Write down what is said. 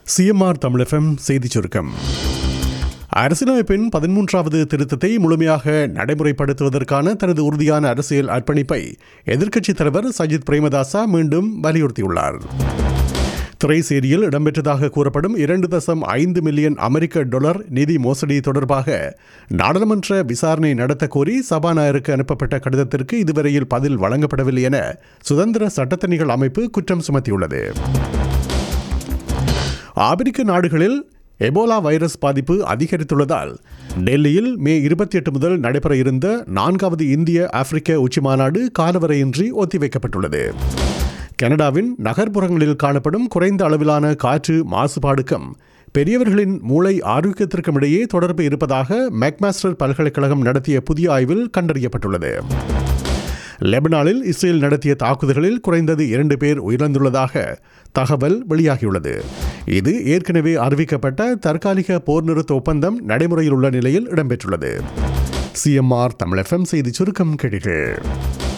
CMR தமிழகம் செய்திச் சுருக்கம் அரசியலமைப்பின் பதிமூன்றாவது திருத்தத்தை முழுமையாக நடைமுறைப்படுத்துவதற்கான தனது உறுதியான அரசியல் அர்ப்பணிப்பை எதிர்க்கட்சித் தலைவர் சஜித் பிரேமதாசா மீண்டும் வலியுறுத்தியுள்ளார் திரைசேரியில் இடம்பெற்றதாக கூறப்படும் இரண்டு தசம் ஐந்து மில்லியன் அமெரிக்க டாலர் நிதி மோசடி தொடர்பாக நாடாளுமன்ற விசாரணை நடத்த கோரி சபாநாயகருக்கு அனுப்பப்பட்ட கடிதத்திற்கு இதுவரையில் பதில் வழங்கப்படவில்லை என சுதந்திர சட்டத்தணிகள் அமைப்பு குற்றம் சுமத்தியுள்ளது ஆப்பிரிக்க நாடுகளில் எபோலா வைரஸ் பாதிப்பு அதிகரித்துள்ளதால் டெல்லியில் மே இருபத்தி எட்டு முதல் நடைபெற இருந்த நான்காவது இந்திய ஆப்பிரிக்க உச்சிமாநாடு காலவரையின்றி ஒத்திவைக்கப்பட்டுள்ளது கனடாவின் நகர்ப்புறங்களில் காணப்படும் குறைந்த அளவிலான காற்று மாசுபாடுக்கும் பெரியவர்களின் மூளை ஆரோக்கியத்திற்கும் இடையே தொடர்பு இருப்பதாக மெக்மாஸ்டர் பல்கலைக்கழகம் நடத்திய புதிய ஆய்வில் கண்டறியப்பட்டுள்ளது லெபனானில் இஸ்ரேல் நடத்திய தாக்குதல்களில் குறைந்தது இரண்டு பேர் உயிரிழந்துள்ளதாக தகவல் வெளியாகியுள்ளது இது ஏற்கனவே அறிவிக்கப்பட்ட தற்காலிக போர் நிறுத்த ஒப்பந்தம் நடைமுறையில் உள்ள நிலையில் இடம்பெற்றுள்ளது சிஎம்ஆர் தமிழ் எஃப்எம் செய்தி சுருக்கம் கேட்டீர்கள்